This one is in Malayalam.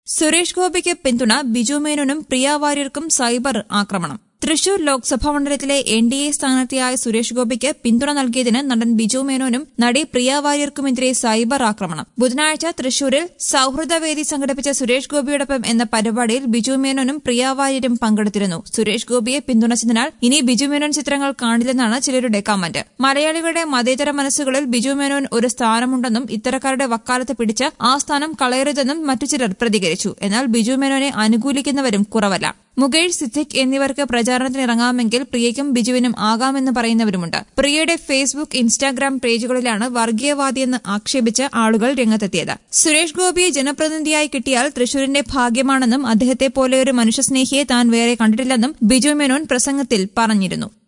സുരേഷ് ഗോപിക്ക് പിന്തുണ ബിജു മേനോനും പ്രിയ വാര്യർക്കും സൈബർ ആക്രമണം തൃശൂർ ലോക്സഭാ മണ്ഡലത്തിലെ എൻ ഡി എ സ്ഥാനാർത്ഥിയായ സുരേഷ് ഗോപിക്ക് പിന്തുണ നൽകിയതിന് നടൻ ബിജു മേനോനും നടി പ്രിയ വാര്യർക്കുമെതിരെ സൈബർ ആക്രമണം ബുധനാഴ്ച തൃശൂരിൽ സൌഹൃദവേദി സംഘടിപ്പിച്ച സുരേഷ് ഗോപിയോടൊപ്പം എന്ന പരിപാടിയിൽ ബിജു മേനോനും പ്രിയ വാര്യരും പങ്കെടുത്തിരുന്നു സുരേഷ് ഗോപിയെ പിന്തുണച്ചതിനാൽ ഇനി ബിജു മേനോൻ ചിത്രങ്ങൾ കാണില്ലെന്നാണ് ചിലരുടെ കമന്റ് മലയാളികളുടെ മതേതര മനസ്സുകളിൽ ബിജു മേനോൻ ഒരു സ്ഥാനമുണ്ടെന്നും ഇത്തരക്കാരുടെ വക്കാലത്ത് പിടിച്ച് ആ സ്ഥാനം കളയരുതെന്നും മറ്റു ചിലർ പ്രതികരിച്ചു എന്നാൽ ബിജു മേനോനെ അനുകൂലിക്കുന്നവരും കുറവല്ല മുകേഷ് സിദ്ദിഖ് എന്നിവർക്ക് പ്രചാരണത്തിന് ഇറങ്ങാമെങ്കിൽ പ്രിയയ്ക്കും ബിജുവിനും ആകാമെന്ന് പറയുന്നവരുമുണ്ട് പ്രിയയുടെ ഫേസ്ബുക്ക് ഇൻസ്റ്റാഗ്രാം പേജുകളിലാണ് വർഗീയവാദിയെന്ന് ആക്ഷേപിച്ച് ആളുകൾ രംഗത്തെത്തിയത് സുരേഷ് ഗോപിയെ ജനപ്രതിനിധിയായി കിട്ടിയാൽ തൃശൂരിന്റെ ഭാഗ്യമാണെന്നും അദ്ദേഹത്തെ പോലെ ഒരു മനുഷ്യസ്നേഹിയെ താൻ വേറെ കണ്ടിട്ടില്ലെന്നും ബിജു മേനോൻ പ്രസംഗത്തിൽ പറഞ്ഞിരുന്നു